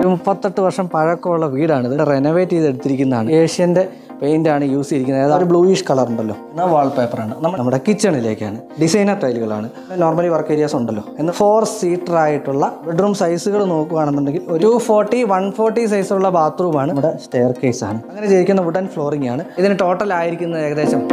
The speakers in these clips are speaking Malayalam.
ഒരു മുപ്പത്തെട്ട് വർഷം പഴക്കമുള്ള വീടാണ് ഇത് റെനോവേറ്റ് ചെയ്തെടുത്തിരിക്കുന്നതാണ് ഏഷ്യൻ്റെ പെയിന്റ് ആണ് യൂസ് ചെയ്തിരിക്കുന്നത് അതായത് ഒരു ബ്ലൂയിഷ് കളർ ഉണ്ടല്ലോ എന്നാൽ വാൾപേപ്പറാണ് നമ്മൾ നമ്മുടെ കിച്ചണിലേക്കാണ് ഡിസൈനർ ടൈലുകളാണ് നോർമലി വർക്ക് ഏരിയാസ് ഉണ്ടല്ലോ എന്ന് ഫോർ സീറ്റർ ആയിട്ടുള്ള ബെഡ്റൂം സൈസുകൾ നോക്കുകയാണെന്നുണ്ടെങ്കിൽ ഒരു ഫോർട്ടി വൺ ഫോർട്ടി സൈസുള്ള ബാത്റൂമാണ് നമ്മുടെ സ്റ്റെയർ കേസ് ആണ് അങ്ങനെ ചെയ്തിരിക്കുന്ന വുഡൻ ഫ്ലോറിംഗ് ആണ് ഇതിന് ടോട്ടൽ ആയിരിക്കുന്നത് ഏകദേശം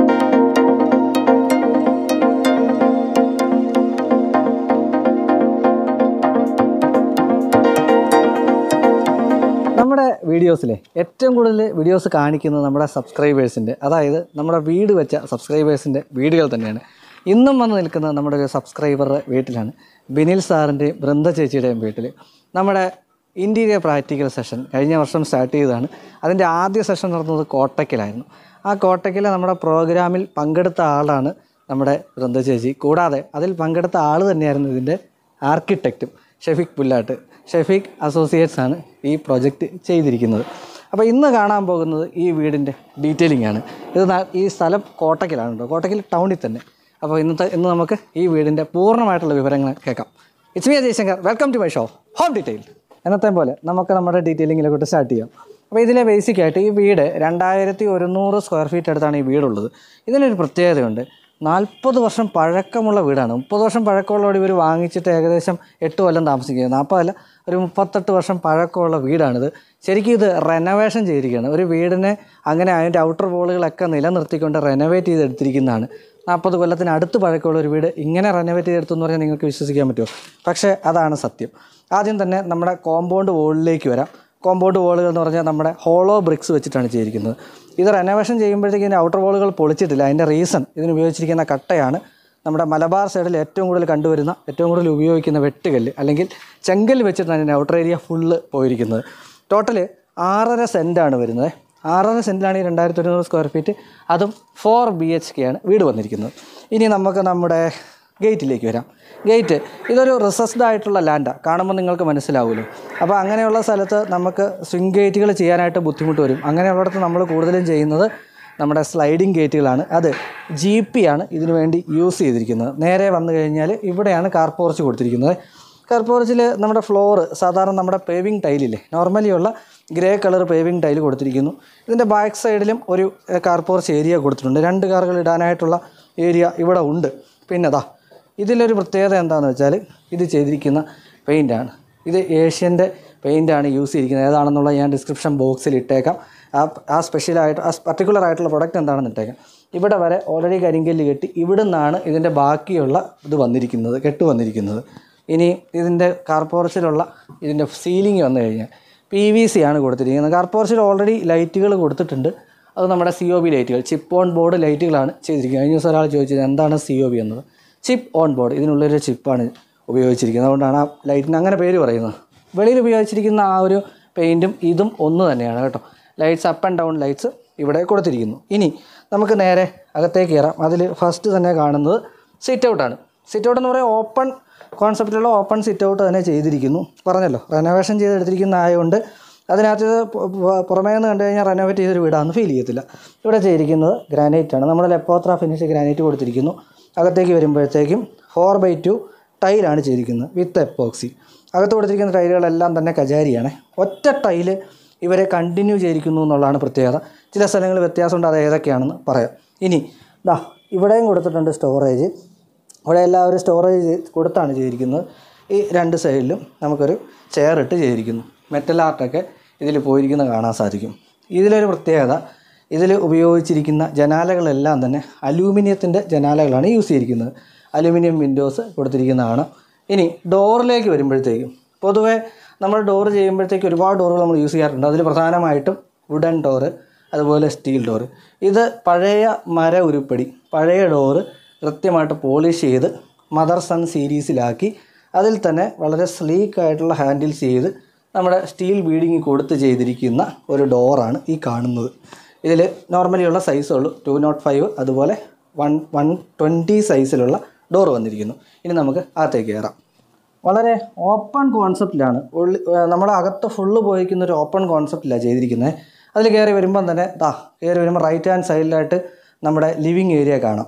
നമ്മുടെ വീഡിയോസിലെ ഏറ്റവും കൂടുതൽ വീഡിയോസ് കാണിക്കുന്നത് നമ്മുടെ സബ്സ്ക്രൈബേഴ്സിൻ്റെ അതായത് നമ്മുടെ വീട് വെച്ച സബ്സ്ക്രൈബേഴ്സിൻ്റെ വീടുകൾ തന്നെയാണ് ഇന്നും വന്ന് നിൽക്കുന്നത് നമ്മുടെ ഒരു സബ്സ്ക്രൈബറുടെ വീട്ടിലാണ് ബിനിൽ സാറിൻ്റെയും ബൃന്ദ ചേച്ചിയുടെയും വീട്ടിൽ നമ്മുടെ ഇൻറ്റീരിയർ പ്രാക്ടിക്കൽ സെഷൻ കഴിഞ്ഞ വർഷം സ്റ്റാർട്ട് ചെയ്തതാണ് അതിൻ്റെ ആദ്യ സെഷൻ നടന്നത് കോട്ടയ്ക്കലായിരുന്നു ആ കോട്ടയ്ക്കൽ നമ്മുടെ പ്രോഗ്രാമിൽ പങ്കെടുത്ത ആളാണ് നമ്മുടെ ബൃന്ദ ചേച്ചി കൂടാതെ അതിൽ പങ്കെടുത്ത ആൾ തന്നെയായിരുന്നു ഇതിൻ്റെ ആർക്കിടെക്റ്റും ഷെഫീഖ് പുല്ലാട്ട് ഷെഫീഖ് അസോസിയേറ്റ്സ് ആണ് ഈ പ്രൊജക്റ്റ് ചെയ്തിരിക്കുന്നത് അപ്പോൾ ഇന്ന് കാണാൻ പോകുന്നത് ഈ വീടിൻ്റെ ഡീറ്റെയിലിംഗ് ആണ് ഇത് ന- ഈ സ്ഥലം കോട്ടയ്ക്കലാണ് കേട്ടോ കോട്ടയ്ക്കൽ ടൗണിൽ തന്നെ അപ്പോൾ ഇന്നത്തെ ഇന്ന് നമുക്ക് ഈ വീടിൻ്റെ പൂർണ്ണമായിട്ടുള്ള വിവരങ്ങൾ കേൾക്കാം it's me Jayashankar welcome to my show home detail എന്നത്തെ പോലെ നമുക്ക് നമ്മുടെ ഡീറ്റെയിലിങ്ങിലോട്ട് സ്റ്റാർട്ട് ചെയ്യാം അപ്പോൾ ഇതിലെ ബേസിക് ആയിട്ട് ഈ വീട് രണ്ടായിരത്തി ഒരുന്നൂറ് സ്ക്വയർ ഫീറ്റ് അടുത്താണ് ഈ വീടുള്ളത് ഇതിനൊരു പ്രത്യേകതയുണ്ട് നാൽപ്പത് വർഷം പഴക്കമുള്ള വീടാണ് മുപ്പത് വർഷം പഴക്കമുള്ളവർ ഇവർ വാങ്ങിച്ചിട്ട് ഏകദേശം എട്ട് കൊല്ലം താമസിക്കുന്നത് നാൽപ്പതല്ല ഒരു മുപ്പത്തെട്ട് വർഷം പഴക്കമുള്ള വീടാണിത് ശരിക്കും ഇത് റെനോവേഷൻ ചെയ്തിരിക്കുകയാണ് ഒരു വീടിനെ അങ്ങനെ അതിൻ്റെ ഔട്ടർ വോളുകളൊക്കെ നിലനിർത്തിക്കൊണ്ട് റെനോവേറ്റ് ചെയ്തെടുത്തിരിക്കുന്നതാണ് നാൽപ്പത് കൊല്ലത്തിന് അടുത്ത് പഴക്കമുള്ള ഒരു വീട് ഇങ്ങനെ റെനോവേറ്റ് ചെയ്തെടുത്തു എന്ന് പറഞ്ഞാൽ നിങ്ങൾക്ക് വിശ്വസിക്കാൻ പറ്റുമോ പക്ഷേ അതാണ് സത്യം ആദ്യം തന്നെ നമ്മുടെ കോമ്പൗണ്ട് വോളിലേക്ക് വരാം കോമ്പൗണ്ട് വോളുകൾ എന്ന് പറഞ്ഞാൽ നമ്മുടെ ഹോളോ ബ്രിക്സ് വെച്ചിട്ടാണ് ചെയ്തിരിക്കുന്നത് ഇത് റെനോവേഷൻ ചെയ്യുമ്പോഴത്തേക്ക് ഇതിൻ്റെ ഔട്ടർ വോളുകൾ പൊളിച്ചിട്ടില്ല അതിൻ്റെ റീസൺ ഇതിന് ഉപയോഗിച്ചിരിക്കുന്ന കട്ടയാണ് നമ്മുടെ മലബാർ സൈഡിൽ ഏറ്റവും കൂടുതൽ കണ്ടുവരുന്ന ഏറ്റവും കൂടുതൽ ഉപയോഗിക്കുന്ന വെട്ടുകല്ല് അല്ലെങ്കിൽ ചെങ്കല്ല് വെച്ചിട്ടാണ് ഇതിൻ്റെ ഔട്ടർ ഏരിയ ഫുള്ള് പോയിരിക്കുന്നത് ടോട്ടൽ ആറര സെൻറ്റാണ് വരുന്നത് ആറര സെൻറ്റിലാണ് ഈ രണ്ടായിരത്തി ഒരുന്നൂറ് സ്ക്വയർ ഫീറ്റ് അതും ഫോർ ബി എച്ച് കെ ആണ് വീട് വന്നിരിക്കുന്നത് ഇനി നമുക്ക് നമ്മുടെ ഗേറ്റിലേക്ക് വരാം ഗേറ്റ് ഇതൊരു റിസസ്ഡ് ആയിട്ടുള്ള ലാൻഡാണ് കാണുമ്പോൾ നിങ്ങൾക്ക് മനസ്സിലാവുമല്ലോ അപ്പോൾ അങ്ങനെയുള്ള സ്ഥലത്ത് നമുക്ക് സ്വിംഗ് ഗേറ്റുകൾ ചെയ്യാനായിട്ട് ബുദ്ധിമുട്ട് വരും അങ്ങനെയുള്ളിടത്ത് നമ്മൾ കൂടുതലും ചെയ്യുന്നത് നമ്മുടെ സ്ലൈഡിങ് ഗേറ്റുകളാണ് അത് ജി പി ആണ് ഇതിനു വേണ്ടി യൂസ് ചെയ്തിരിക്കുന്നത് നേരെ വന്നു കഴിഞ്ഞാൽ ഇവിടെയാണ് കാർ പോർച്ച് കൊടുത്തിരിക്കുന്നത് കാർ പോർച്ചിൽ നമ്മുടെ ഫ്ലോറ് സാധാരണ നമ്മുടെ പേവിങ് ടൈലില്ലേ നോർമലി ഉള്ള ഗ്രേ കളർ പേവിങ് ടൈൽ കൊടുത്തിരിക്കുന്നു ഇതിൻ്റെ ബാക്ക് സൈഡിലും ഒരു കാർ പോർച്ച് ഏരിയ കൊടുത്തിട്ടുണ്ട് രണ്ട് കാറുകൾ ഇടാനായിട്ടുള്ള ഏരിയ ഇവിടെ ഉണ്ട് പിന്നെ ദാ ഇതിലൊരു പ്രത്യേകത എന്താണെന്ന് വെച്ചാൽ ഇത് ചെയ്തിരിക്കുന്ന പെയിൻ്റാണ് ഇത് ഏഷ്യൻ്റെ പെയിൻ്റാണ് യൂസ് ചെയ്തിരിക്കുന്നത് ഏതാണെന്നുള്ള ഞാൻ ഡിസ്ക്രിപ്ഷൻ ബോക്സിൽ ഇട്ടേക്കാം ആ ആ സ്പെഷ്യലായിട്ട് ആ പർട്ടിക്കുലർ ആയിട്ടുള്ള പ്രൊഡക്റ്റ് എന്താണെന്ന് ഇട്ടേക്കാം ഇവിടെ വരെ ഓൾറെഡി കരിങ്കല്ല് കെട്ടി ഇവിടെ നിന്നാണ് ഇതിൻ്റെ ബാക്കിയുള്ള ഇത് വന്നിരിക്കുന്നത് കെട്ട് വന്നിരിക്കുന്നത് ഇനി ഇതിൻ്റെ കാർപോറച്ചിലുള്ള ഇതിൻ്റെ സീലിംഗ് വന്നു കഴിഞ്ഞാൽ പി വി സി ആണ് കൊടുത്തിരിക്കുന്നത് കാർപോറച്ചിൽ ഓൾറെഡി ലൈറ്റുകൾ കൊടുത്തിട്ടുണ്ട് അത് നമ്മുടെ സി ഒ ബി ലൈറ്റുകൾ ചിപ്പ് ഓൺ ബോർഡ് ലൈറ്റുകളാണ് ചെയ്തിരിക്കുന്നത് കഴിഞ്ഞ ദിവസം ഒരാൾ ചോദിച്ചത് എന്താണ് സി ഒ ബി എന്നത് ചിപ്പ് ഓൺ ബോർഡ് ഇതിനുള്ളൊരു ചിപ്പാണ് ഉപയോഗിച്ചിരിക്കുന്നത് അതുകൊണ്ടാണ് ആ ലൈറ്റിന് അങ്ങനെ പേര് പറയുന്നത് വെളിയിൽ ഉപയോഗിച്ചിരിക്കുന്ന ആ ഒരു പെയിൻറ്റും ഇതും ഒന്ന് തന്നെയാണ് കേട്ടോ lights up and down lights ഇവിടെ കൊടുത്തിരിക്കുന്നു ഇനി നമുക്ക് നേരെ അകത്തേക്ക് കയറാം അതിൽ ഫസ്റ്റ് തന്നെ കാണുന്നത് സിറ്റ് ഔട്ടാണ് സിറ്റ് ഔട്ട് എന്ന് പറയുന്നത് ഓപ്പൺ കോൺസെപ്റ്റിലുള്ള ഓപ്പൺ സിറ്റ് ഔട്ട് തന്നെ ചെയ്തിരിക്കുന്നു പറഞ്ഞല്ലോ റെനോവേഷൻ ചെയ്തെടുത്തിരിക്കുന്ന ആയതുകൊണ്ട് അതിനകത്ത് ഇത് പു- പു- പുറമേ നിന്ന് കണ്ടു കഴിഞ്ഞാൽ റെനോവേറ്റ് ചെയ്തൊരു വീടാണെന്ന് ഫീൽ ചെയ്യത്തില്ല ഇവിടെ ചെയ്തിരിക്കുന്നത് ഗ്രാനൈറ്റ് ആണ് നമ്മൾ ലെപ്പോത്ര ഫിനിഷ് ഗ്രാനൈറ്റ് കൊടുത്തിരിക്കുന്നു അകത്തേക്ക് വരുമ്പോഴത്തേക്കും ഫോർ ബൈ ടു ടൈലാണ് ചെയ്തിരിക്കുന്നത് വിത്ത് എപ്പോക്സി അകത്ത് കൊടുത്തിരിക്കുന്ന ടൈലുകളെല്ലാം തന്നെ കജാരിയാണ് ഒറ്റ ടൈല് ഇവരെ കണ്ടിന്യൂ ചെയ്തിരിക്കുന്നു എന്നുള്ളതാണ് പ്രത്യേകത ചില സ്ഥലങ്ങളിൽ വ്യത്യാസമുണ്ട് അത് ഏതൊക്കെയാണെന്ന് പറയാം ഇനി ദാ ഇവിടെയും കൊടുത്തിട്ടുണ്ട് സ്റ്റോറേജ് ഇവിടെ എല്ലാവരും സ്റ്റോറേജ് കൊടുത്താണ് ചെയ്തിരിക്കുന്നത് ഈ രണ്ട് സൈഡിലും നമുക്കൊരു ചെയർ ഇട്ട് ചെയ്തിരിക്കുന്നു മെറ്റൽ ആർട്ടൊക്കെ ഇതിൽ പോയിരിക്കുന്നത് കാണാൻ സാധിക്കും ഇതിലൊരു പ്രത്യേകത ഇതിൽ ഉപയോഗിച്ചിരിക്കുന്ന ജനാലകളെല്ലാം തന്നെ അലൂമിനിയത്തിൻ്റെ ജനാലകളാണ് യൂസ് ചെയ്തിരിക്കുന്നത് അലൂമിനിയം വിൻഡോസ് കൊടുത്തിരിക്കുന്നതാണ് ഇനി ഡോറിലേക്ക് വരുമ്പോഴത്തേക്കും പൊതുവേ നമ്മൾ ഡോർ ചെയ്യുമ്പോഴത്തേക്ക് ഒരുപാട് ഡോറുകൾ നമ്മൾ യൂസ് ചെയ്യാറുണ്ട് അതിൽ പ്രധാനമായിട്ടും വുഡൻ ഡോറ് അതുപോലെ സ്റ്റീൽ ഡോറ് ഇത് പഴയ മര ഉരുപ്പടി പഴയ ഡോറ് കൃത്യമായിട്ട് പോളിഷ് ചെയ്ത് മദർ സൺ സീരീസിലാക്കി അതിൽ തന്നെ വളരെ സ്ലീക്ക് ആയിട്ടുള്ള ഹാൻഡിൽസ് ചെയ്ത് നമ്മുടെ സ്റ്റീൽ ബീഡിങ് കൊടുത്ത് ചെയ്തിരിക്കുന്ന ഒരു ഡോറാണ് ഈ കാണുന്നത് ഇതിൽ നോർമലി ഉള്ള സൈസുള്ളൂ ടു നോട്ട് ഫൈവ് അതുപോലെ വൺ വൺ ട്വൻറ്റി സൈസിലുള്ള ഡോർ വന്നിരിക്കുന്നു ഇനി നമുക്ക് അകത്തേക്ക് കയറാം വളരെ ഓപ്പൺ കോൺസെപ്റ്റിലാണ് ഉള്ളി നമ്മുടെ അകത്ത് ഫുള്ള് പോയിരിക്കുന്ന ഒരു ഓപ്പൺ കോൺസെപ്റ്റിലാണ് ചെയ്തിരിക്കുന്നത് അതിൽ കയറി വരുമ്പം തന്നെ ദാ കയറി വരുമ്പോൾ റൈറ്റ് ഹാൻഡ് സൈഡിലായിട്ട് നമ്മുടെ ലിവിങ് ഏരിയ കാണാം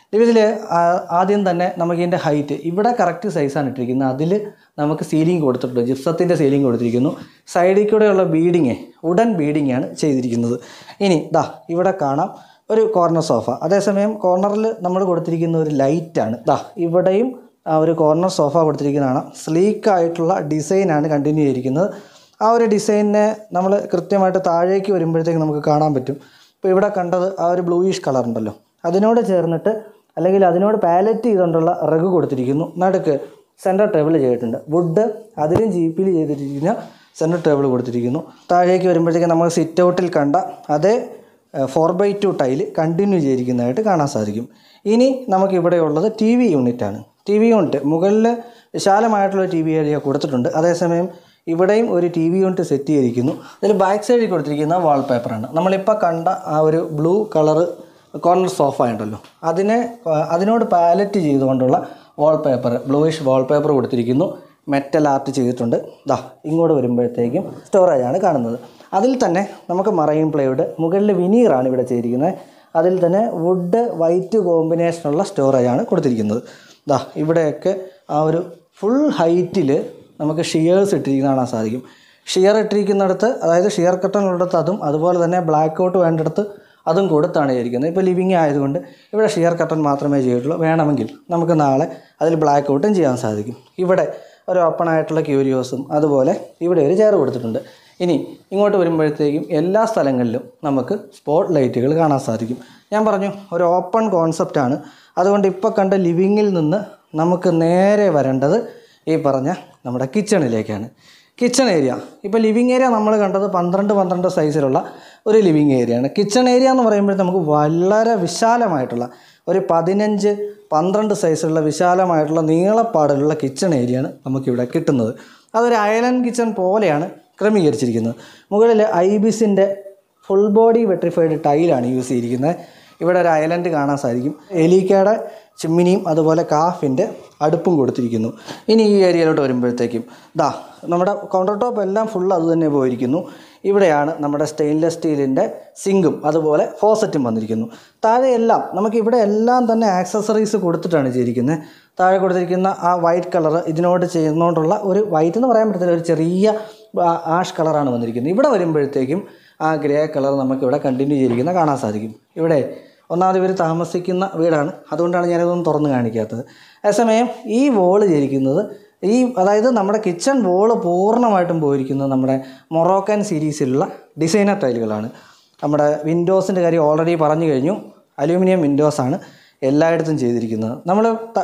ഇതിൽ ആദ്യം തന്നെ നമുക്ക് ഇതിൻ്റെ ഹൈറ്റ് ഇവിടെ കറക്റ്റ് സൈസാണ് ഇട്ടിരിക്കുന്നത് അതിൽ നമുക്ക് സീലിംഗ് കൊടുത്തിട്ടുണ്ട് ജിപ്സത്തിൻ്റെ സീലിംഗ് കൊടുത്തിരിക്കുന്നു സൈഡിൽ കൂടെയുള്ള ബീഡിങ് ഉടൻ ബീഡിംഗ് ആണ് ചെയ്തിരിക്കുന്നത് ഇനി ദാ ഇവിടെ കാണാം ഒരു കോർണർ സോഫ അതേസമയം കോർണറിൽ നമ്മൾ കൊടുത്തിരിക്കുന്ന ഒരു ലൈറ്റാണ് ദാ ഇവിടെയും ആ ഒരു കോർണർ സോഫ കൊടുത്തിരിക്കുന്നതാണ് സ്ലീക്ക് ആയിട്ടുള്ള ഡിസൈനാണ് കണ്ടിന്യൂ ചെയ്തിരിക്കുന്നത് ആ ഒരു ഡിസൈനിനെ നമ്മൾ കൃത്യമായിട്ട് താഴേക്ക് വരുമ്പോഴത്തേക്ക് നമുക്ക് കാണാൻ പറ്റും ഇപ്പോൾ ഇവിടെ കണ്ടത് ആ ഒരു ബ്ലൂയിഷ് കളർ ഉണ്ടല്ലോ അതിനോട് ചേർന്നിട്ട് അല്ലെങ്കിൽ അതിനോട് പാലറ്റ് ചെയ്തുകൊണ്ടുള്ള റഗ് കൊടുത്തിരിക്കുന്നു നടുക്ക് സെൻറ്റർ ടേബിൾ ചെയ്തിട്ടുണ്ട് വുഡ് അതിലും ജീപ്പിൽ ചെയ്തിരിക്കുന്ന സെൻറ്റർ ടേബിൾ കൊടുത്തിരിക്കുന്നു താഴേക്ക് വരുമ്പോഴത്തേക്ക് നമ്മൾ സിറ്റ് ഔട്ടിൽ കണ്ട അതേ four by two tile continue ചെയ്തിരിക്കുന്നതായിട്ട് കാണാൻ സാധിക്കും ഇനി നമുക്ക് ഇവിടെ ഉള്ളത് ടി വി യൂണിറ്റാണ് ടി വി യൂണിറ്റ് മുകളിൽ വിശാലമായിട്ടുള്ള ടി വി ഏരിയ കൊടുത്തിട്ടുണ്ട് അതേസമയം ഇവിടെയും ഒരു ടി വി യൂണിറ്റ് സെറ്റ് ചെയ്തിരിക്കുന്നു ഇതിൽ ബാക്ക് സൈഡിൽ കൊടുത്തിരിക്കുന്ന വാൾപേപ്പറാണ് നമ്മളിപ്പോൾ കണ്ട ആ ഒരു ബ്ലൂ കളറ് കോർണർ സോഫ ഉണ്ടല്ലോ അതിനെ ആ, അതിനോട് പാലറ്റ് ചെയ്തുകൊണ്ടുള്ള വാൾപേപ്പർ ബ്ലൂയിഷ് വാൾപേപ്പർ കൊടുത്തിരിക്കുന്നു മെറ്റൽ ആർട്ട് ചെയ്തിട്ടുണ്ട് ദാ ഇങ്ങോട്ട് വരുമ്പോഴത്തേക്കും സ്റ്റോറേജ് ആണ് കാണുന്നത് അതിൽ തന്നെ നമുക്ക് മറൈൻ പ്ലൈവുഡ് മുകളിൽ വിനീറാണ് ഇവിടെ ചെയ്തിരിക്കുന്നത് അതിൽ തന്നെ വുഡ് വൈറ്റ് കോമ്പിനേഷനുള്ള സ്റ്റോറേജ് ആണ് കൊടുത്തിരിക്കുന്നത് ദാ ഇവിടെയൊക്കെ ആ ഒരു ഫുൾ ഹൈറ്റിൽ നമുക്ക് ഷിയേഴ്സ് ഇട്ടിരിക്കുന്ന കാണാൻ സാധിക്കും ഷിയർ ഇട്ടിരിക്കുന്നിടത്ത് അതായത് ഷിയർ കട്ടൺ ഉള്ളിടത്ത് അതും അതുപോലെ തന്നെ ബ്ലാക്ക് ഔട്ട് വേണ്ടിടത്ത് അതും കൊടുത്താണ് ചെയ്തിരിക്കുന്നത് ഇപ്പോൾ ലിവിങ് ആയതുകൊണ്ട് ഇവിടെ ഷിയർ കട്ടൺ മാത്രമേ ചെയ്തിട്ടുള്ളൂ വേണമെങ്കിൽ നമുക്ക് നാളെ അതിൽ ബ്ലാക്ക് ഔട്ടും ചെയ്യാൻ സാധിക്കും ഇവിടെ ഒരു ഓപ്പൺ ആയിട്ടുള്ള ക്യൂരിയോസും അതുപോലെ ഇവിടെ ഒരു ചെയർ കൊടുത്തിട്ടുണ്ട് ഇനി ഇങ്ങോട്ട് വരുമ്പോഴത്തേക്കും എല്ലാ സ്ഥലങ്ങളിലും നമുക്ക് സ്പോട്ട് ലൈറ്റുകൾ കാണാൻ സാധിക്കും ഞാൻ പറഞ്ഞു ഒരു ഓപ്പൺ കോൺസെപ്റ്റാണ് അതുകൊണ്ട് ഇപ്പോൾ കണ്ട ലിവിങ്ങിൽ നിന്ന് നമുക്ക് നേരെ വരേണ്ടത് ഈ പറഞ്ഞ നമ്മുടെ കിച്ചണിലേക്കാണ് കിച്ചൺ ഏരിയ ഇപ്പോൾ ലിവിങ് ഏരിയ നമ്മൾ കണ്ടത് പന്ത്രണ്ട് പന്ത്രണ്ട് സൈസിലുള്ള ഒരു ലിവിങ് ഏരിയയാണ് കിച്ചൺ ഏരിയ എന്ന് പറയുമ്പോൾ നമുക്ക് വളരെ വിശാലമായിട്ടുള്ള ഒരു പതിനഞ്ച് പന്ത്രണ്ട് സൈസിലുള്ള വിശാലമായിട്ടുള്ള നീളപ്പാടിലുള്ള കിച്ചൺ ഏരിയയാണ് നമുക്കിവിടെ കിട്ടുന്നത് അതൊരു അയലൻഡ് കിച്ചൺ പോലെയാണ് ക്രമീകരിച്ചിരിക്കുന്നത് മുകളിൽ ഐബിസിൻ്റെ ഫുൾ ബോഡി വെട്രിഫൈഡ് ടൈലാണ് യൂസ് ചെയ്തിരിക്കുന്നത് ഇവിടെ ഒരു ഐലൻഡ് കാണാൻ സാധിക്കും എലിക്കയുടെ ചിമ്മിനിയും അതുപോലെ കാഫിൻ്റെ അടുപ്പും കൊടുത്തിരിക്കുന്നു ഇനി ഈ ഏരിയയിലോട്ട് വരുമ്പോഴത്തേക്കും ദാ നമ്മുടെ കൗണ്ടർ ടോപ്പ് എല്ലാം ഫുൾ അത് തന്നെ പോയിരിക്കുന്നു ഇവിടെയാണ് നമ്മുടെ സ്റ്റെയിൻലെസ് സ്റ്റീലിൻ്റെ സിങ്കും അതുപോലെ ഫോസറ്റും വന്നിരിക്കുന്നു താഴെ എല്ലാം നമുക്ക് ഇവിടെ എല്ലാം തന്നെ ആക്സസറീസ് കൊടുത്തിട്ടാണ് ചെയ്തിരിക്കുന്നത് താഴെ കൊടുത്തിരിക്കുന്ന ആ വൈറ്റ് കളർ ഇതിനോട് ചെയ്യുന്നതുകൊണ്ടുള്ള ഒരു വൈറ്റ് എന്ന് പറയാൻ പറ്റത്തില്ല ഒരു ചെറിയ ആ- ആഷ് കളറാണ് വന്നിരിക്കുന്നത് ഇവിടെ വരുമ്പോഴത്തേക്കും ആ ഗ്രേ കളർ നമുക്കിവിടെ കണ്ടിന്യൂ ചെയ്തിരിക്കുന്ന കാണാൻ സാധിക്കും ഇവിടെ ഒന്നാമത് ഇവർ താമസിക്കുന്ന വീടാണ് അതുകൊണ്ടാണ് ഞാനിതൊന്നും തുറന്ന് കാണിക്കാത്തത് അതേസമയം ഈ വോള് ചെയ്തിരിക്കുന്നത് ഈ അതായത് നമ്മുടെ കിച്ചൺ വോള് പൂർണ്ണമായിട്ടും പോയിരിക്കുന്നത് നമ്മുടെ മൊറോക്കൻ സീരീസിലുള്ള ഡിസൈനർ ടൈലുകളാണ് നമ്മുടെ വിൻഡോസിൻ്റെ കാര്യം ഓൾറെഡി പറഞ്ഞു കഴിഞ്ഞു അലൂമിനിയം വിൻഡോസാണ് എല്ലായിടത്തും ചെയ്തിരിക്കുന്നത് നമ്മൾ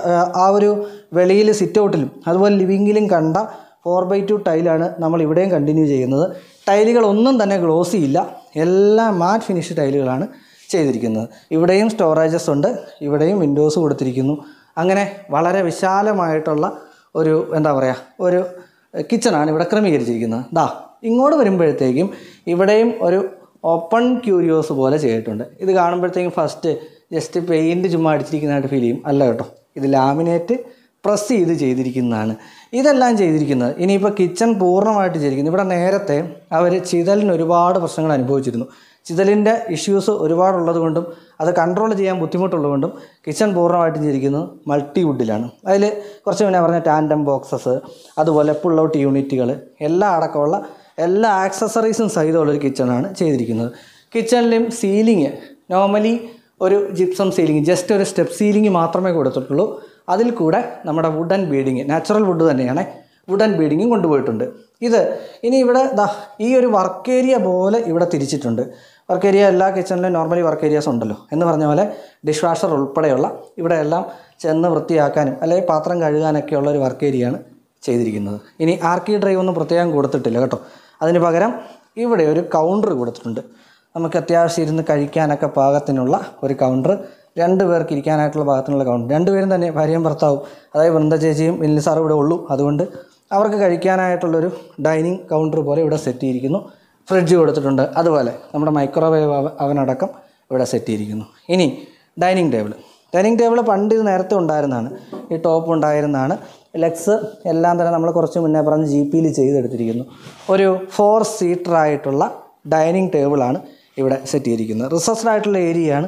ആ ഒരു വെളിയിൽ സിറ്റ് ഔട്ടിലും അതുപോലെ ലിവിങ്ങിലും കണ്ട ഫോർ ബൈ ടു ടൈലാണ് നമ്മൾ ഇവിടെയും കണ്ടിന്യൂ ചെയ്യുന്നത് ടൈലുകളൊന്നും തന്നെ ഗ്ലോസി ഇല്ല എല്ലാം മാറ്റ് ഫിനിഷ് ടൈലുകളാണ് ചെയ്തിരിക്കുന്നത് ഇവിടെയും സ്റ്റോറേജസ് ഉണ്ട് ഇവിടെയും വിൻഡോസ് കൊടുത്തിരിക്കുന്നു അങ്ങനെ വളരെ വിശാലമായിട്ടുള്ള ഒരു എന്താ പറയുക ഒരു കിച്ചണാണ് ഇവിടെ ക്രമീകരിച്ചിരിക്കുന്നത് ദാ ഇങ്ങോട്ട് വരുമ്പോഴത്തേക്കും ഇവിടെയും ഒരു ഓപ്പൺ ക്യൂരിയോസ് പോലെ ചെയ്തിട്ടുണ്ട് ഇത് കാണുമ്പോഴത്തേക്കും ഫസ്റ്റ് ജസ്റ്റ് പെയിൻറ്റ് ചുമ്മാ അടിച്ചിരിക്കുന്നതായിട്ട് ഫീൽ ചെയ്യും അല്ല കേട്ടോ ഇത് ലാമിനേറ്റ് പ്രസ് ചെയ്ത് ചെയ്തിരിക്കുന്നതാണ് ഇതെല്ലാം ചെയ്തിരിക്കുന്നത് ഇനിയിപ്പോൾ കിച്ചൺ പൂർണ്ണമായിട്ട് ചെയ്തിരിക്കുന്നു ഇവിടെ നേരത്തെ അവർ ചിതലിന് ഒരുപാട് പ്രശ്നങ്ങൾ അനുഭവിച്ചിരുന്നു ചിതലിൻ്റെ ഇഷ്യൂസ് ഒരുപാടുള്ളത് കൊണ്ടും അത് കൺട്രോൾ ചെയ്യാൻ ബുദ്ധിമുട്ടുള്ളതുകൊണ്ടും കിച്ചൺ പൂർണ്ണമായിട്ടും ചെയ്തിരിക്കുന്നത് മൾട്ടി വുഡിലാണ് അതിൽ കുറച്ച് മുന്നേ പറഞ്ഞ ടാൻഡം ബോക്സസ് അതുപോലെ പുൾ ഔട്ട് യൂണിറ്റുകൾ എല്ലാം അടക്കമുള്ള എല്ലാ ആക്സസറീസും സഹിതമുള്ളൊരു കിച്ചണാണ് ചെയ്തിരിക്കുന്നത് കിച്ചണിലും സീലിംഗ് നോർമലി ഒരു ജിപ്സം സീലിംഗ് ജസ്റ്റ് ഒരു സ്റ്റെപ്പ് സീലിംഗ് മാത്രമേ കൊടുത്തിട്ടുള്ളൂ അതിൽ കൂടെ നമ്മുടെ വുഡൻ ബീഡിങ് നാച്ചുറൽ വുഡ് തന്നെയാണ് വുഡൻ ബീഡിങ്ങും കൊണ്ടുപോയിട്ടുണ്ട് ഇത് ഇനി ഇവിടെ ദാ ഈ ഒരു വർക്ക് ഏരിയ പോലെ ഇവിടെ തിരിച്ചിട്ടുണ്ട് വർക്ക് ഏരിയ എല്ലാ കിച്ചണിലും നോർമലി വർക്ക് ഏരിയാസ് ഉണ്ടല്ലോ എന്ന് പറഞ്ഞ പോലെ ഡിഷ് വാഷർ ഉൾപ്പെടെയുള്ള ഇവിടെ എല്ലാം ചെന്ന് വൃത്തിയാക്കാനും അല്ലെങ്കിൽ പാത്രം കഴുകാനൊക്കെയുള്ള ഒരു വർക്ക് ഏരിയയാണ് ചെയ്തിരിക്കുന്നത് ഇനി ആർക്കി ഡ്രൈവ് ഒന്നും പ്രത്യേകം കൊടുത്തിട്ടില്ല കേട്ടോ അതിന് പകരം ഇവിടെ ഒരു കൗണ്ടർ കൊടുത്തിട്ടുണ്ട് നമുക്ക് അത്യാവശ്യം ഇരുന്ന് കഴിക്കാനൊക്കെ പാകത്തിനുള്ള ഒരു കൗണ്ടർ രണ്ട് പേർക്ക് ഇരിക്കാനായിട്ടുള്ള പാകത്തിനുള്ള കൗണ്ടർ രണ്ടുപേരും തന്നെ ഭാര്യയും ഭർത്താവും അതായത് വൃന്ദ ചേച്ചിയും വിനിൽ സാറും ഇവിടെ ഉള്ളൂ അതുകൊണ്ട് അവർക്ക് കഴിക്കാനായിട്ടുള്ളൊരു ഡൈനിങ് കൗണ്ടർ പോലെ ഇവിടെ സെറ്റ് ചെയ്തിരിക്കുന്നു ഫ്രിഡ്ജ് കൊടുത്തിട്ടുണ്ട് അതുപോലെ നമ്മുടെ മൈക്രോവേവ് അവ- അവനടക്കം ഇവിടെ സെറ്റ് ചെയ്തിരിക്കുന്നു ഇനി ഡൈനിങ് ടേബിൾ ഡൈനിങ് ടേബിൾ പണ്ട് ഇത് നേരത്തെ ഉണ്ടായിരുന്നതാണ് ഈ ടോപ്പ് ഉണ്ടായിരുന്നതാണ് ലെഗ്സ് എല്ലാം തന്നെ നമ്മൾ കുറച്ച് മുന്നേ പറഞ്ഞ് ജി പിയിൽ ചെയ്തെടുത്തിരിക്കുന്നു ഒരു ഫോർ സീറ്റർ ആയിട്ടുള്ള ഡൈനിങ് ടേബിളാണ് ഇവിടെ സെറ്റ് ചെയ്തിരിക്കുന്നത് റിസർസ്ഡ് ആയിട്ടുള്ള ഏരിയയാണ്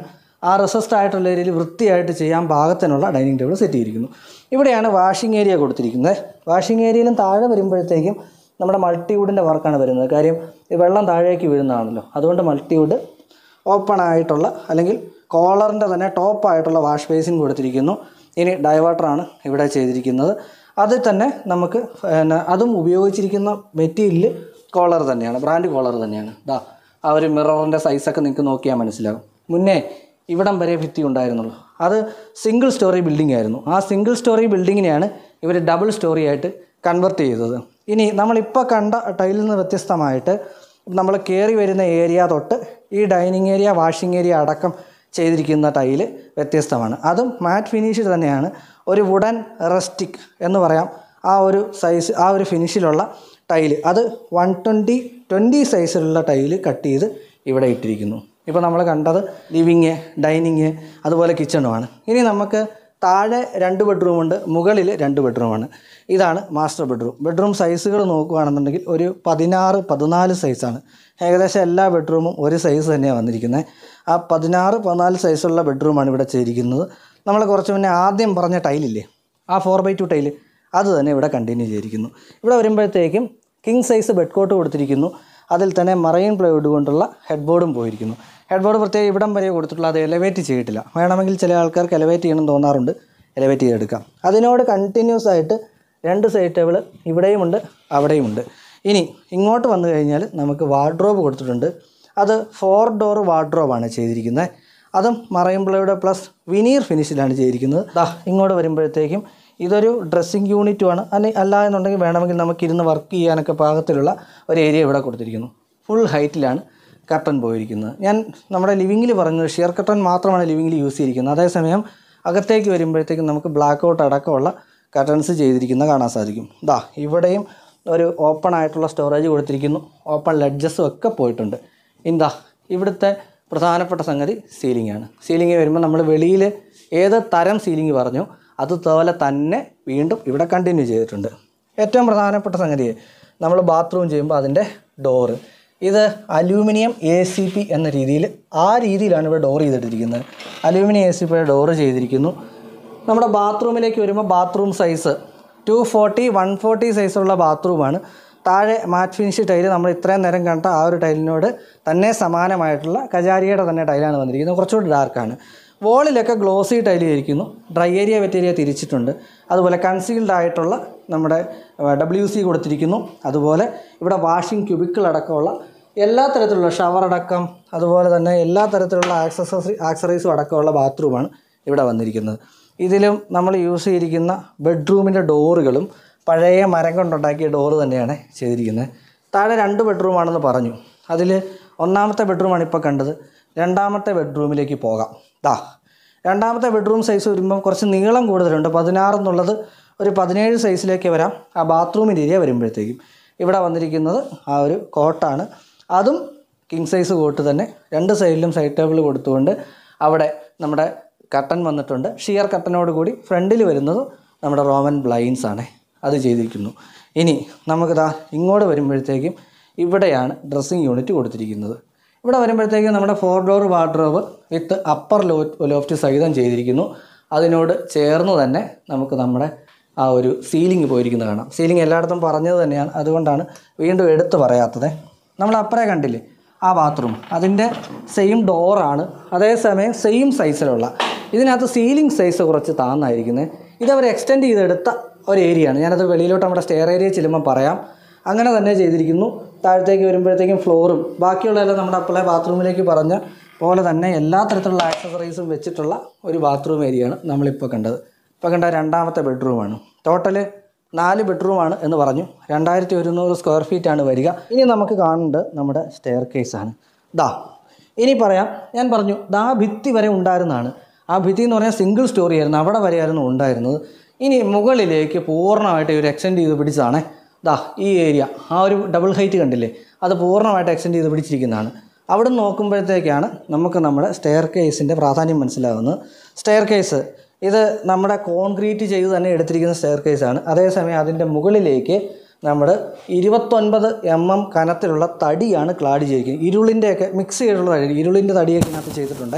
ആ റിസസ്റ്റ് ആയിട്ടുള്ള ഏരിയയിൽ വൃത്തിയായിട്ട് ചെയ്യാൻ പാകത്തിനുള്ള ഡൈനിങ് ടേബിൾ സെറ്റ് ചെയ്തിരിക്കുന്നു ഇവിടെയാണ് വാഷിംഗ് ഏരിയ കൊടുത്തിരിക്കുന്നത് വാഷിംഗ് ഏരിയയിലും താഴെ വരുമ്പോഴത്തേക്കും നമ്മുടെ മൾട്ടിവുഡിൻ്റെ വർക്കാണ് വരുന്നത് കാര്യം ഈ വെള്ളം താഴേക്ക് വീഴുന്നതാണല്ലോ അതുകൊണ്ട് മൾട്ടിവുഡ് ഓപ്പൺ ആയിട്ടുള്ള അല്ലെങ്കിൽ കോളറിൻ്റെ തന്നെ ടോപ്പായിട്ടുള്ള വാഷ് ബേസിൻ കൊടുത്തിരിക്കുന്നു ഇനി ഡൈവേർട്ടറാണ് ഇവിടെ ചെയ്തിരിക്കുന്നത് അതിൽ തന്നെ നമുക്ക് പിന്നെ അതും ഉപയോഗിച്ചിരിക്കുന്ന മെറ്റീരിയൽ കോളർ തന്നെയാണ് ബ്രാൻഡ് കോളർ തന്നെയാണ് ദാ ആ ഒരു മിററിൻ്റെ സൈസൊക്കെ നിങ്ങൾക്ക് നോക്കിയാൽ മനസ്സിലാകും മുന്നേ ഇവിടം വരെ ഭിത്തി ഉണ്ടായിരുന്നുള്ളൂ അത് സിംഗിൾ സ്റ്റോറി ബിൽഡിംഗ് ആയിരുന്നു ആ സിംഗിൾ സ്റ്റോറി ബിൽഡിങ്ങിനെയാണ് ഇവർ ഡബിൾ സ്റ്റോറി ആയിട്ട് കൺവെർട്ട് ചെയ്തത് ഇനി നമ്മളിപ്പോൾ കണ്ട ടൈലിൽ നിന്ന് വ്യത്യസ്തമായിട്ട് നമ്മൾ കയറി വരുന്ന ഏരിയ തൊട്ട് ഈ ഡൈനിങ് ഏരിയ വാഷിംഗ് ഏരിയ അടക്കം ചെയ്തിരിക്കുന്ന ടൈല് വ്യത്യസ്തമാണ് അതും മാറ്റ് ഫിനിഷ് തന്നെയാണ് ഒരു വുഡൻ റെസ്റ്റിക് എന്ന് പറയാം ആ ഒരു സൈസ് ആ ഒരു ഫിനിഷിലുള്ള ടൈല് അത് വൺ ട്വൻറ്റി ട്വൻറ്റി സൈസിലുള്ള ടൈല് കട്ട് ചെയ്ത് ഇവിടെ ഇട്ടിരിക്കുന്നു ഇപ്പോൾ നമ്മൾ കണ്ടത് ലിവിങ് ഡൈനിങ് അതുപോലെ കിച്ചണുമാണ് ഇനി നമുക്ക് താഴെ രണ്ട് ബെഡ്റൂമുണ്ട് മുകളിൽ രണ്ട് ബെഡ്റൂമാണ് ഇതാണ് മാസ്റ്റർ ബെഡ്റൂം ബെഡ്റൂം സൈസുകൾ നോക്കുകയാണെന്നുണ്ടെങ്കിൽ ഒരു പതിനാറ് പതിനാല് സൈസാണ് ഏകദേശം എല്ലാ ബെഡ്റൂമും ഒരു സൈസ് തന്നെയാണ് വന്നിരിക്കുന്നത് ആ പതിനാറ് പതിനാല് സൈസുള്ള ബെഡ്റൂമാണ് ഇവിടെ ചെയ്തിരിക്കുന്നത് നമ്മൾ കുറച്ച് മുന്നേ ആദ്യം പറഞ്ഞ ടൈലില്ലേ ആ ഫോർ ബൈ ടു ടൈല് അത് തന്നെ ഇവിടെ കണ്ടിന്യൂ ചെയ്തിരിക്കുന്നു ഇവിടെ വരുമ്പോഴത്തേക്കും കിങ് സൈസ് ബെഡ് കോട്ട് കൊടുത്തിരിക്കുന്നു അതിൽ തന്നെ മറൈൻ പ്ലൈവുഡ് കൊണ്ടുള്ള ഹെഡ് ബോർഡും പോയിരിക്കുന്നു ഹെഡ് ബോർഡ് പ്രത്യേകം ഇവിടം വരെ കൊടുത്തിട്ടുള്ള അത് എലവേറ്റ് ചെയ്തിട്ടില്ല വേണമെങ്കിൽ ചില ആൾക്കാർക്ക് എലവേറ്റ് ചെയ്യണം തോന്നാറുണ്ട് എലവേറ്റ് ചെയ്തെടുക്കാം അതിനോട് കണ്ടിന്യൂസ് ആയിട്ട് രണ്ട് സൈഡ് ടേബിൾ ഇവിടെയുമുണ്ട് അവിടെയുമുണ്ട് ഇനി ഇങ്ങോട്ട് വന്നു കഴിഞ്ഞാൽ നമുക്ക് വാർഡ്രോബ് കൊടുത്തിട്ടുണ്ട് അത് ഫോർ ഡോർ വാർഡ്രോബാണ് ചെയ്തിരിക്കുന്നത് അതും മറൈൻ പ്ലൈവുഡ് പ്ലസ് വിനീർ ഫിനിഷിലാണ് ചെയ്തിരിക്കുന്നത് ദാ ഇങ്ങോട്ട് വരുമ്പോഴത്തേക്കും ഇതൊരു ഡ്രസ്സിങ് യൂണിറ്റുമാണ് അല്ലെ അല്ല എന്നുണ്ടെങ്കിൽ വേണമെങ്കിൽ നമുക്ക് ഇരുന്ന് വർക്ക് ചെയ്യാനൊക്കെ പാകത്തിലുള്ള ഒരു ഏരിയ ഇവിടെ കൊടുത്തിരിക്കുന്നു ഫുൾ ഹൈറ്റിലാണ് കർട്ടൻ പോയിരിക്കുന്നത് ഞാൻ നമ്മുടെ ലിവിങ്ങിൽ പറഞ്ഞത് ഷിയർ കർട്ടൻ മാത്രമാണ് ലിവിങ്ങിൽ യൂസ് ചെയ്തിരിക്കുന്നത് അതേസമയം അകത്തേക്ക് വരുമ്പോഴത്തേക്കും നമുക്ക് ബ്ലാക്ക് ഔട്ട് അടക്കമുള്ള കർട്ടൻസ് ചെയ്തിരിക്കുന്ന കാണാൻ സാധിക്കും ദാ ഇവിടെയും ഒരു ഓപ്പൺ ആയിട്ടുള്ള സ്റ്റോറേജ് കൊടുത്തിരിക്കുന്നു ഓപ്പൺ ലെഡ്ജസും ഒക്കെ പോയിട്ടുണ്ട് എന്താ ഇവിടുത്തെ പ്രധാനപ്പെട്ട സംഗതി സീലിംഗ് ആണ് സീലിംഗ് വരുമ്പോൾ നമ്മൾ വെളിയിൽ ഏത് തരം സീലിംഗ് പറഞ്ഞു അതുപോലെ തന്നെ വീണ്ടും ഇവിടെ കണ്ടിന്യൂ ചെയ്തിട്ടുണ്ട് ഏറ്റവും പ്രധാനപ്പെട്ട സംഗതി നമ്മൾ ബാത്റൂം ചെയ്യുമ്പോൾ അതിൻ്റെ ഡോറ് ഇത് അലൂമിനിയം എ സി പി എന്ന രീതിയിൽ ആ രീതിയിലാണ് ഇവിടെ ഡോർ ചെയ്തിട്ടിരിക്കുന്നത് അലൂമിനിയം എ സി പിയുടെ ഡോറ് ചെയ്തിരിക്കുന്നു നമ്മുടെ ബാത്റൂമിലേക്ക് വരുമ്പോൾ bathroom size two forty one forty സൈസുള്ള ബാത്റൂമാണ് താഴെ മാറ്റ് ഫിനിഷ് ടൈല് നമ്മൾ ഇത്രയും നേരം കണ്ട ആ ഒരു ടൈലിനോട് തന്നെ സമാനമായിട്ടുള്ള കജാരിയുടെ തന്നെ ടൈലാണ് വന്നിരിക്കുന്നത് കുറച്ചുകൂടി ഡാർക്കാണ് വോളിലൊക്കെ ഗ്ലോസി ടൈൽ ചെയ്തിരിക്കുന്നു ഡ്രൈ ഏരിയ വെറ്റ് ഏരിയ തിരിച്ചിട്ടുണ്ട് അതുപോലെ കൺസീൽഡ് ആയിട്ടുള്ള നമ്മുടെ ഡബ്ല്യു സി കൊടുത്തിരിക്കുന്നു അതുപോലെ ഇവിടെ വാഷിംഗ് ക്യൂബിക്കിൾ അടക്കമുള്ള എല്ലാ തരത്തിലുള്ള ഷവർ അടക്കം അതുപോലെ തന്നെ എല്ലാ തരത്തിലുള്ള ആക്സസറി ആക്സറീസും അടക്കമുള്ള ബാത്റൂമാണ് ഇവിടെ വന്നിരിക്കുന്നത് ഇതിലും നമ്മൾ യൂസ് ചെയ്തിരിക്കുന്ന ബെഡ്റൂമിൻ്റെ ഡോറുകളും പഴയ മരം കൊണ്ടുണ്ടാക്കിയ ഡോറ് തന്നെയാണ് ചെയ്തിരിക്കുന്നത് താഴെ രണ്ട് ബെഡ്റൂമാണെന്ന് പറഞ്ഞു അതിൽ ഒന്നാമത്തെ ബെഡ്റൂമാണ് ഇപ്പോൾ കണ്ടത് രണ്ടാമത്തെ ബെഡ്റൂമിലേക്ക് പോകാം ദാ രണ്ടാമത്തെ ബെഡ്റൂം സൈസ് വരുമ്പോൾ കുറച്ച് നീളം കൂടുതലുണ്ട് പതിനാറ് എന്നുള്ളത് ഒരു പതിനേഴ് സൈസിലേക്ക് വരാം ആ ബാത്റൂമിൻ്റെ ഏരിയ വരുമ്പോഴത്തേക്കും ഇവിടെ വന്നിരിക്കുന്നത് ആ ഒരു കോട്ടാണ് അതും കിങ് സൈസ് കോട്ട് തന്നെ രണ്ട് സൈഡിലും സൈഡ് ടേബിൾ കൊടുത്തുകൊണ്ട് അവിടെ നമ്മുടെ കട്ടൻ വന്നിട്ടുണ്ട് ഷിയർ കട്ടനോട് കൂടി ഫ്രണ്ടിൽ വരുന്നത് നമ്മുടെ റോമൻ ബ്ലൈൻസ് ആണ് അത് ചെയ്തിരിക്കുന്നു ഇനി നമുക്കിതാ ഇങ്ങോട്ട് വരുമ്പോഴത്തേക്കും ഇവിടെയാണ് ഡ്രസ്സിങ് യൂണിറ്റ് കൊടുത്തിരിക്കുന്നത് ഇവിടെ വരുമ്പോഴത്തേക്കും നമ്മുടെ four door wardrobe with upper low loft സഹിതം ചെയ്തിരിക്കുന്നു അതിനോട് ചേർന്ന് തന്നെ നമുക്ക് നമ്മുടെ ആ ഒരു സീലിംഗ് പോയിരിക്കുന്നത് കാണാം സീലിംഗ് എല്ലായിടത്തും പറഞ്ഞത് തന്നെയാണ് അതുകൊണ്ടാണ് വീണ്ടും എടുത്ത് പറയാത്തത് നമ്മൾ അപ്പറേ കണ്ടില്ലേ ആ ബാത്റൂം അതിൻ്റെ സെയിം ഡോറാണ് അതേസമയം സെയിം സൈസിലുള്ള ഇതിനകത്ത് സീലിംഗ് സൈസ് കുറച്ച് താന്നായിരിക്കുന്നത് ഇതവർ എക്സ്റ്റെൻഡ് ചെയ്തെടുത്ത ഒരു ഏരിയയാണ് ഞാനത് വെളിയിലോട്ട് നമ്മുടെ സ്റ്റെയർ ഏരിയ ചെല്ലുമ്പോൾ പറയാം അങ്ങനെ തന്നെ ചെയ്തിരിക്കുന്നു താഴത്തേക്ക് വരുമ്പോഴത്തേക്കും ഫ്ലോറും ബാക്കിയുള്ളതെല്ലാം നമ്മുടെ അപ്പോളെ ബാത്റൂമിലേക്ക് പറഞ്ഞ പോലെ തന്നെ എല്ലാ തരത്തിലുള്ള ആക്സസറീസും വെച്ചിട്ടുള്ള ഒരു ബാത്റൂം ഏരിയയാണ് നമ്മളിപ്പോൾ കണ്ടത് ഇപ്പോൾ കണ്ട രണ്ടാമത്തെ ബെഡ്റൂമാണ് ടോട്ടൽ നാല് ബെഡ്റൂമാണ് എന്ന് പറഞ്ഞു രണ്ടായിരത്തി ഒരുന്നൂറ് സ്ക്വയർ ഫീറ്റ് ആണ് വരിക ഇനി നമുക്ക് കാണേണ്ടത് നമ്മുടെ സ്റ്റെയർ കേസാണ് ദാ ഇനി പറയാം ഞാൻ പറഞ്ഞു ദാ ഭിത്തി വരെ ഉണ്ടായിരുന്നതാണ് ആ ഭിത്തി എന്ന് പറഞ്ഞാൽ സിംഗിൾ സ്റ്റോറി ആയിരുന്നു അവിടെ വരെയായിരുന്നു ഉണ്ടായിരുന്നത് ഇനി മുകളിലേക്ക് പൂർണ്ണമായിട്ട് ഇവർ എക്സ്റ്റെൻഡ് ചെയ്ത് പിടിച്ചതാണ് ദാ ഈ ഏരിയ ആ ഒരു ഡബിൾ ഹൈറ്റ് കണ്ടില്ലേ അത് പൂർണ്ണമായിട്ട് എക്സ്റ്റെൻഡ് ചെയ്ത് പിടിച്ചിരിക്കുന്നതാണ് അവിടെ നിന്ന് നോക്കുമ്പോഴത്തേക്കാണ് നമുക്ക് നമ്മുടെ സ്റ്റെയർ കേസിൻ്റെ പ്രാധാന്യം മനസ്സിലാകുന്നത് സ്റ്റെയർ കേസ് ഇത് നമ്മുടെ കോൺക്രീറ്റ് ചെയ്ത് തന്നെ എടുത്തിരിക്കുന്ന സ്റ്റെയർ കേസാണ് അതേസമയം അതിൻ്റെ മുകളിലേക്ക് നമ്മൾ ഇരുപത്തൊൻപത് എം എം കനത്തിലുള്ള തടിയാണ് ക്ലാഡ് ചെയ്തിരിക്കുന്നത് ഇരുളിൻ്റെയൊക്കെ മിക്സ് ചെയ്തിട്ടുള്ള തടി ഇരുളിൻ്റെ തടിയൊക്കെ ഇതിനകത്ത് ചെയ്തിട്ടുണ്ട്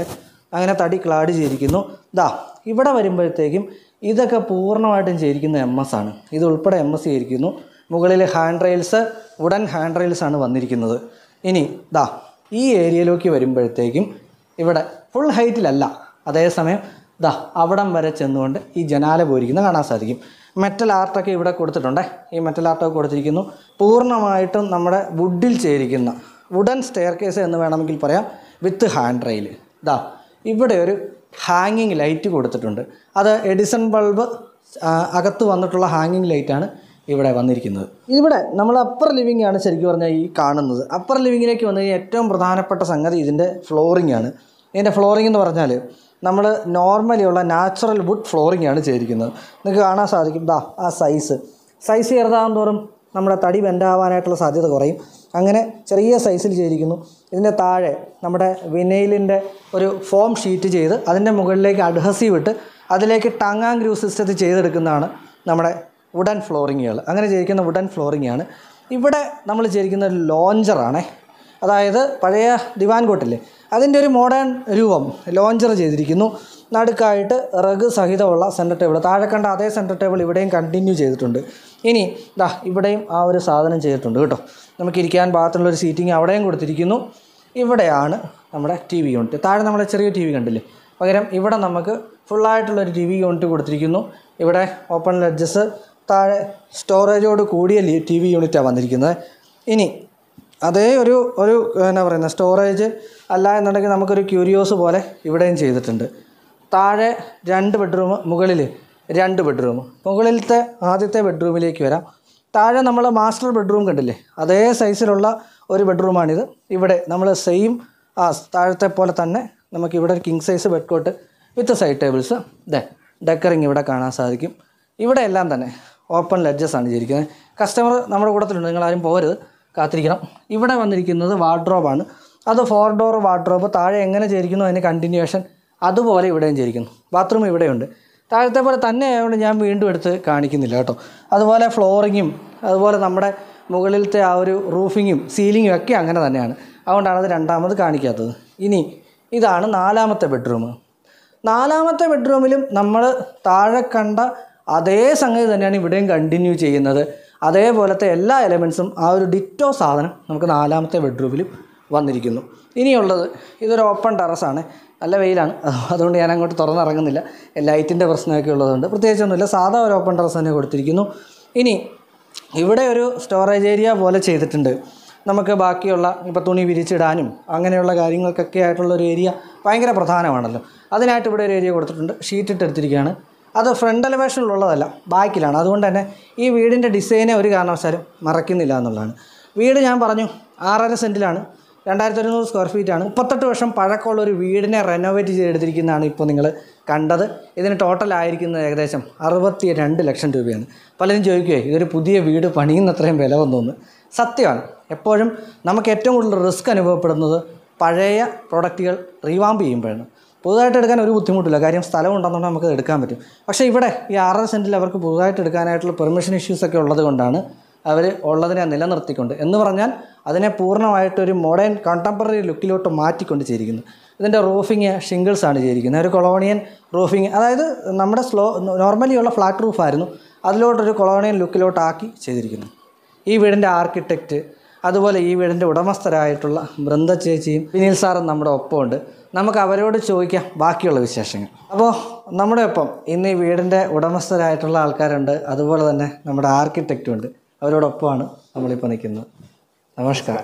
അങ്ങനെ തടി ക്ലാഡ് ചെയ്തിരിക്കുന്നു ദാ ഇവിടെ വരുമ്പോഴത്തേക്കും ഇതൊക്കെ പൂർണ്ണമായിട്ടും ചെയ്തിരിക്കുന്ന എം എസ് ആണ് ഇത് ഉൾപ്പെടെ എം എസ് ചെയ്തിരിക്കുന്നു മുകളിൽ handrails wooden handrails ആണ് വന്നിരിക്കുന്നത് ഇനി ദാ ഈ ഏരിയയിലേക്ക് വരുമ്പോഴത്തേക്കും ഇവിടെ ഫുൾ ഹൈറ്റിലല്ല അതേസമയം ദാ അവിടം വരെ ചെന്നുകൊണ്ട് ഈ ജനാല പോയിരിക്കുന്നത് കാണാൻ സാധിക്കും മെറ്റൽ ആർട്ടൊക്കെ ഇവിടെ കൊടുത്തിട്ടുണ്ട് ഈ മെറ്റൽ ആർട്ടൊക്കെ കൊടുത്തിരിക്കുന്നു പൂർണ്ണമായിട്ടും നമ്മുടെ വുഡിൽ ചേരിക്കുന്ന വുഡൻ സ്റ്റെയർ കേസ് എന്ന് വേണമെങ്കിൽ പറയാം വിത്ത് ഹാൻഡ് റെയിൽ ദാ ഇവിടെ ഒരു ഹാങ്ങിങ് ലൈറ്റ് കൊടുത്തിട്ടുണ്ട് അത് എഡിസൺ ബൾബ് ആ, അകത്ത് വന്നിട്ടുള്ള ഹാങ്ങിങ് ലൈറ്റാണ് ഇവിടെ വന്നിരിക്കുന്നത് ഇവിടെ നമ്മൾ അപ്പർ ലിവിംഗ് ആണ് ശരിക്കും പറഞ്ഞാൽ ഈ കാണുന്നത് അപ്പർ ലിവിങ്ങിലേക്ക് വന്നു കഴിഞ്ഞാൽ ഏറ്റവും പ്രധാനപ്പെട്ട സംഗതി ഇതിൻ്റെ ഫ്ലോറിംഗ് ആണ് ഇതിൻ്റെ ഫ്ലോറിംഗ് എന്ന് പറഞ്ഞാൽ നമ്മൾ നോർമലി ഉള്ള നാച്ചുറൽ വുഡ് ഫ്ലോറിംഗ് ആണ് ചെയ്തിരിക്കുന്നത് നിങ്ങൾക്ക് കാണാൻ സാധിക്കും ദാ ആ സൈസ് സൈസ് ചെറുതാകും തോറും നമ്മുടെ തടി ബെൻഡാവാനായിട്ടുള്ള സാധ്യത കുറയും അങ്ങനെ ചെറിയ സൈസിൽ ചെയ്തിരിക്കുന്നു ഇതിൻ്റെ താഴെ നമ്മുടെ വിനൈലിൻ്റെ ഒരു ഫോം ഷീറ്റ് ചെയ്ത് അതിൻ്റെ മുകളിലേക്ക് അഡ്ഹസീവ് ഇട്ട് അതിലേക്ക് ടങ് ആൻഡ് ഗ്രൂ സിസ്റ്റത്തിൽ ചെയ്തെടുക്കുന്നതാണ് നമ്മുടെ വുഡൻ ഫ്ലോറിങ്ങുകൾ അങ്ങനെ ചെയ്തിരിക്കുന്ന വുഡൻ ഫ്ലോറിംഗ് ആണ് ഇവിടെ നമ്മൾ ചെയ്തിരിക്കുന്ന ഒരു ലോഞ്ചറാണേ അതായത് പഴയ ദിവാൻ കോട്ടില്ലേ അതിൻ്റെ ഒരു മോഡേൺ രൂപം ലോഞ്ചർ ചെയ്തിരിക്കുന്നു നടുക്കായിട്ട് റഗ് സഹിതമുള്ള സെൻറ്റർ ടേബിൾ താഴെ കണ്ട അതേ സെൻറ്റർ ടേബിൾ ഇവിടെയും കണ്ടിന്യൂ ചെയ്തിട്ടുണ്ട് ഇനി ദാ ഇവിടെയും ആ ഒരു സാധനം ചെയ്തിട്ടുണ്ട് കേട്ടോ നമുക്ക് ഇരിക്കാൻ ഭാഗത്തുള്ള ഒരു സീറ്റിംഗ് അവിടെയും കൊടുത്തിരിക്കുന്നു ഇവിടെയാണ് നമ്മുടെ ടി വി യൂണിറ്റ് താഴെ നമ്മളെ ചെറിയ ടി വി കണ്ടില്ലേ പകരം ഇവിടെ നമുക്ക് ഫുള്ളായിട്ടുള്ളൊരു ടി വി യൂണിറ്റ് കൊടുത്തിരിക്കുന്നു ഇവിടെ ഓപ്പൺ ലെഡ്ജസ് താഴെ സ്റ്റോറേജോട് കൂടിയ ടി വി യൂണിറ്റാണ് വന്നിരിക്കുന്നത് ഇനി അതേ ഒരു ഒരു എന്നാ പറയുന്നത് സ്റ്റോറേജ് അല്ല എന്നുണ്ടെങ്കിൽ നമുക്കൊരു ക്യൂരിയോസ് പോലെ ഇവിടെയും ചെയ്തിട്ടുണ്ട് താഴെ രണ്ട് ബെഡ്റൂം മുകളിൽ രണ്ട് ബെഡ്റൂം മുകളിലത്തെ ആദ്യത്തെ ബെഡ്റൂമിലേക്ക് വരാം താഴെ നമ്മൾ മാസ്റ്റർ ബെഡ്റൂം കണ്ടില്ലേ അതേ സൈസിലുള്ള ഒരു ബെഡ്റൂമാണിത് ഇവിടെ നമ്മൾ സെയിം ആ താഴത്തെ പോലെ തന്നെ നമുക്ക് ഇവിടെ ഒരു king size bed cot with side tables ദേ ഡെക്കറിങ് ഇവിടെ കാണാൻ സാധിക്കും ഇവിടെ എല്ലാം തന്നെ ഓപ്പൺ ലെഡ്ജസ് ആണ് ചെയ്തിരിക്കുന്നത് കസ്റ്റമർ നമ്മുടെ കൂട്ടത്തിലുണ്ട് നിങ്ങളാരും പോകരുത് കാത്തിരിക്കണം ഇവിടെ വന്നിരിക്കുന്നത് വാർഡ്രോബാണ് അത് ഫോർ ഡോർ വാർഡ്രോബ് താഴെ എങ്ങനെ ചെയ്തിരിക്കുന്നു അതിന് കണ്ടിന്യൂവേഷൻ അതുപോലെ ഇവിടെയും ചെയ്തിരിക്കുന്നു ബാത്റൂം ഇവിടെയുണ്ട് താഴത്തെ പോലെ തന്നെ ആയതുകൊണ്ട് ഞാൻ വീണ്ടും എടുത്ത് കാണിക്കുന്നില്ല കേട്ടോ അതുപോലെ ഫ്ലോറിങ്ങും അതുപോലെ നമ്മുടെ മുകളിലത്തെ ആ ഒരു റൂഫിങ്ങും സീലിങ്ങും ഒക്കെ അങ്ങനെ തന്നെയാണ് അതുകൊണ്ടാണ് അത് രണ്ടാമത് കാണിക്കാത്തത് ഇനി ഇതാണ് നാലാമത്തെ ബെഡ്റൂം നാലാമത്തെ ബെഡ്റൂമിലും നമ്മൾ താഴെ കണ്ട അതേ സംഗതി തന്നെയാണ് ഇവിടെയും കണ്ടിന്യൂ ചെയ്യുന്നത് അതേപോലത്തെ എല്ലാ എലമെൻസും ആ ഒരു ഡിറ്റോ സാധനം നമുക്ക് നാലാമത്തെ ബെഡ്റൂമിലും വന്നിരിക്കുന്നു ഇനിയുള്ളത് ഇതൊരു ഓപ്പൺ ടെറസാണ് നല്ല വെയിലാണ് അതുകൊണ്ട് ഞാൻ അങ്ങോട്ട് തുറന്നിറങ്ങുന്നില്ല ലൈറ്റിൻ്റെ പ്രശ്നമൊക്കെ ഉള്ളതുകൊണ്ട് പ്രത്യേകിച്ചൊന്നുമില്ല സാധാ ഒരു ഓപ്പൺ ടെറസ് തന്നെ കൊടുത്തിരിക്കുന്നു ഇനി ഇവിടെ ഒരു സ്റ്റോറേജ് ഏരിയ പോലെ ചെയ്തിട്ടുണ്ട് നമുക്ക് ബാക്കിയുള്ള ഇപ്പോൾ തുണി വിരിച്ചിടാനും അങ്ങനെയുള്ള കാര്യങ്ങൾക്കൊക്കെ ആയിട്ടുള്ള ഒരു ഏരിയ ഭയങ്കര പ്രധാനമാണല്ലോ അതിനായിട്ട് ഇവിടെ ഒരു ഏരിയ കൊടുത്തിട്ടുണ്ട് ഷീറ്റ് ഇട്ടെടുത്തിരിക്കുകയാണ് അത് ഫ്രണ്ട് എലവേഷനിലുള്ളതല്ല ബാക്കിലാണ് അതുകൊണ്ട് തന്നെ ഈ വീടിൻ്റെ ഡിസൈനെ ഒരു കാരണവശാലും മറക്കുന്നില്ല എന്നുള്ളതാണ് വീട് ഞാൻ പറഞ്ഞു ആറര സെൻറ്റിലാണ് രണ്ടായിരത്തി ഒരുന്നൂറ് സ്ക്വയർ ഫീറ്റ് ആണ് മുപ്പത്തെട്ട് വർഷം പഴക്കമുള്ള ഒരു വീടിനെ റെനോവേറ്റ് ചെയ്തെടുത്തിരിക്കുന്നതാണ് ഇപ്പോൾ നിങ്ങൾ കണ്ടത് ഇതിന് ടോട്ടൽ ആയിരിക്കുന്നത് ഏകദേശം അറുപത്തി രണ്ട് ലക്ഷം രൂപയാണ് പലരും ചോദിക്കുകയെ ഇതൊരു പുതിയ വീട് പണിയുന്നത്രയും വില വന്നോന്ന് സത്യമാണ് എപ്പോഴും നമുക്ക് ഏറ്റവും കൂടുതൽ റിസ്ക് അനുഭവപ്പെടുന്നത് പഴയ പ്രൊഡക്റ്റുകൾ റീവാമ്പ് ചെയ്യുമ്പോഴാണ് പുതുതായിട്ട് എടുക്കാൻ ഒരു ബുദ്ധിമുട്ടില്ല കാര്യം സ്ഥലം ഉണ്ടെന്നുണ്ടെങ്കിൽ നമുക്ക് അത് എടുക്കാൻ പറ്റും പക്ഷേ ഇവിടെ ഈ ആറര സെൻറ്റിൽ അവർക്ക് പുതുതായിട്ട് എടുക്കാനായിട്ടുള്ള പെർമിഷൻ ഇഷ്യൂസൊക്കെ ഉള്ളത് കൊണ്ടാണ് അവർ ഉള്ളതിനെ നിലനിർത്തിക്കൊണ്ട് എന്ന് പറഞ്ഞാൽ അതിനെ പൂർണ്ണമായിട്ടൊരു മോഡേൺ കണ്ടംപററി ലുക്കിലോട്ട് മാറ്റിക്കൊണ്ട് ചെയ്തിരിക്കുന്നു ഇതിൻ്റെ റൂഫിങ് ഷിംഗിൾസ് ആണ് ചെയ്തിരിക്കുന്നത് ഒരു കൊളോണിയൻ റൂഫിങ് അതായത് നമ്മുടെ സ്ലോ നോർമലി ഉള്ള ഫ്ലാറ്റ് റൂഫായിരുന്നു അതിലോട്ടൊരു കൊളോണിയൻ ലുക്കിലോട്ടാക്കി ചെയ്തിരിക്കുന്നു ഈ വീടിൻ്റെ ആർക്കിടെക്റ്റ് അതുപോലെ ഈ വീടിൻ്റെ ഉടമസ്ഥരായിട്ടുള്ള ബൃന്ദ ചേച്ചിയും വിനീൽ സാറും നമ്മുടെ ഒപ്പമുണ്ട് നമുക്ക് അവരോട് ചോദിക്കാം ബാക്കിയുള്ള വിശേഷങ്ങൾ അപ്പോൾ നമ്മുടെ ഒപ്പം ഇന്ന് ഈ വീടിൻ്റെ ഉടമസ്ഥരായിട്ടുള്ള ആൾക്കാരുണ്ട് അതുപോലെ തന്നെ നമ്മുടെ ആർക്കിടെക്റ്റും ഉണ്ട് അവരോടൊപ്പമാണ് നമ്മളിപ്പോൾ നിൽക്കുന്നത് നമസ്കാരം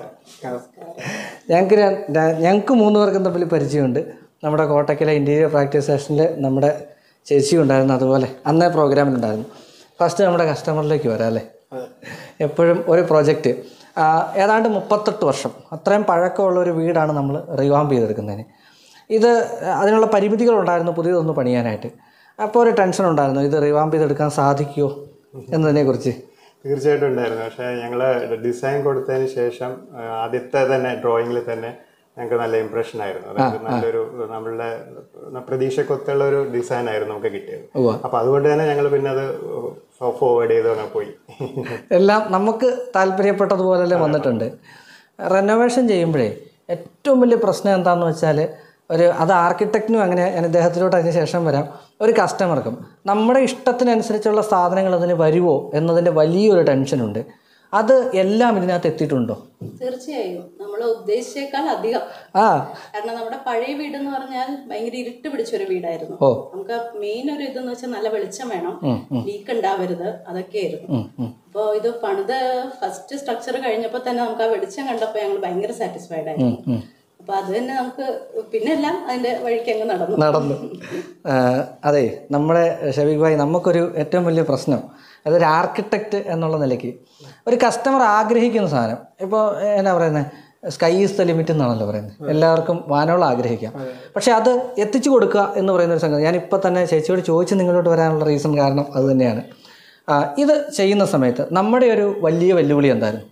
ഞങ്ങൾക്ക് ര- ര- ഞങ്ങൾക്ക് മൂന്ന് പേർക്കും തമ്മിൽ പരിചയമുണ്ട് നമ്മുടെ കോട്ടയ്ക്കലെ ഇൻറ്റീരിയർ പ്രാക്ടീസ് സ്റ്റേഷനിൽ നമ്മുടെ ചേച്ചി ഉണ്ടായിരുന്നു അതുപോലെ അന്നേ പ്രോഗ്രാമിലുണ്ടായിരുന്നു ഫസ്റ്റ് നമ്മുടെ കസ്റ്റമറിലേക്ക് വരാം അല്ലേ എപ്പോഴും ഒരു പ്രൊജക്റ്റ് ഏതാണ്ട് മുപ്പത്തെട്ട് വർഷം അത്രയും പഴക്കമുള്ള ഒരു വീടാണ് നമ്മൾ റിവാമ്പ് ചെയ്തെടുക്കുന്നതിന് ഇത് അതിനുള്ള പരിമിതികളുണ്ടായിരുന്നു പുതിയതൊന്ന് പണിയാനായിട്ട് അപ്പോൾ ഒരു ടെൻഷൻ ഉണ്ടായിരുന്നു ഇത് റിവാമ്പ് ചെയ്തെടുക്കാൻ സാധിക്കുമോ എന്നതിനെക്കുറിച്ച് തീർച്ചയായിട്ടും ഉണ്ടായിരുന്നു പക്ഷേ ഞങ്ങൾ ഡിസൈൻ കൊടുത്തതിന് ശേഷം ആ, ആദ്യത്തെ തന്നെ ഡ്രോയിങ്ങിൽ തന്നെ ഞങ്ങൾക്ക് നല്ല ഇമ്പ്രഷൻ ആയിരുന്നു അതായത് നല്ലൊരു നമ്മളുടെ പ്രതീക്ഷക്കൊത്തുള്ള ഒരു ഡിസൈൻ ആയിരുന്നു നമുക്ക് കിട്ടിയത് ഉവ്വ. അപ്പൊ അതുകൊണ്ട് തന്നെ ഞങ്ങൾ പിന്നെ അത് ഫോർവേഡ് ചെയ്ത് അങ്ങനെ പോയി എല്ലാം നമുക്ക് താല്പര്യപ്പെട്ടതുപോലെ വന്നിട്ടുണ്ട് റെനോവേഷൻ ചെയ്യുമ്പോഴേ ഏറ്റവും വലിയ പ്രശ്നം എന്താണെന്ന് വെച്ചാൽ ഒരു അത് ആർക്കിടെക്റ്റിനും അങ്ങനെ ഞാൻ ഇദ്ദേഹത്തിലോട്ട് അതിന് ശേഷം വരാം ഒരു കസ്റ്റമർക്കും നമ്മുടെ ഇഷ്ടത്തിനനുസരിച്ചുള്ള സാധനങ്ങൾ അതിന് വരുമോ എന്നതിൻ്റെ വലിയൊരു ടെൻഷനുണ്ട് അത് എല്ലാം ഇതിനകത്ത് എത്തിയിട്ടുണ്ടോ തീർച്ചയായും നമ്മൾ ഉദ്ദേശിച്ചേക്കാൾ അധികം ആ കാരണം നമ്മുടെ പഴയ വീട് എന്ന് പറഞ്ഞാൽ ഭയങ്കര ഇരുട്ട് പിടിച്ചൊരു വീടായിരുന്നു ഓ നമുക്ക് മെയിൻ ഒരു ഇതെന്ന് വെച്ചാൽ നല്ല വെളിച്ചം വേണം ലീക്ക് ഉണ്ടാവരുത് അതൊക്കെയായിരുന്നു ഉം, ഉം. അപ്പോൾ ഇത് പണിത് ഫസ്റ്റ് സ്ട്രക്ചർ കഴിഞ്ഞപ്പോൾ തന്നെ നമുക്ക് ആ വെളിച്ചം കണ്ടപ്പോൾ ഞങ്ങൾ ഭയങ്കര സാറ്റിസ്ഫൈഡ് ആയിരുന്നു അപ്പൊ അത് തന്നെ നമുക്ക് പിന്നെ എല്ലാം അതിന്റെ വഴിക്ക് അങ്ങ് നടന്നു നടന്നു ആ, അതെ നമ്മുടെ ഷബീഖ് ഭായി നമുക്കൊരു ഏറ്റവും വലിയ പ്രശ്നം അതൊരു ആർക്കിടെക്റ്റ് എന്നുള്ള നിലയ്ക്ക് ഒരു കസ്റ്റമർ ആഗ്രഹിക്കുന്ന സാധനം ഇപ്പോൾ എന്നാ പറയുന്നത് സ്കൈ ഈസ് ദ ലിമിറ്റ് എന്നാണല്ലോ പറയുന്നത് എല്ലാവർക്കും വാനോളം ആഗ്രഹിക്കാം പക്ഷെ അത് എത്തിച്ചു കൊടുക്കുക എന്ന് പറയുന്ന ഒരു സംഗതി ഞാനിപ്പോൾ തന്നെ ചേച്ചിയോട് ചോദിച്ച് നിങ്ങളോട്ട് വരാനുള്ള റീസൺ കാരണം അത് തന്നെയാണ് ആ, ഇത് ചെയ്യുന്ന സമയത്ത് നമ്മുടെ ഒരു വലിയ വെല്ലുവിളി എന്തായിരുന്നു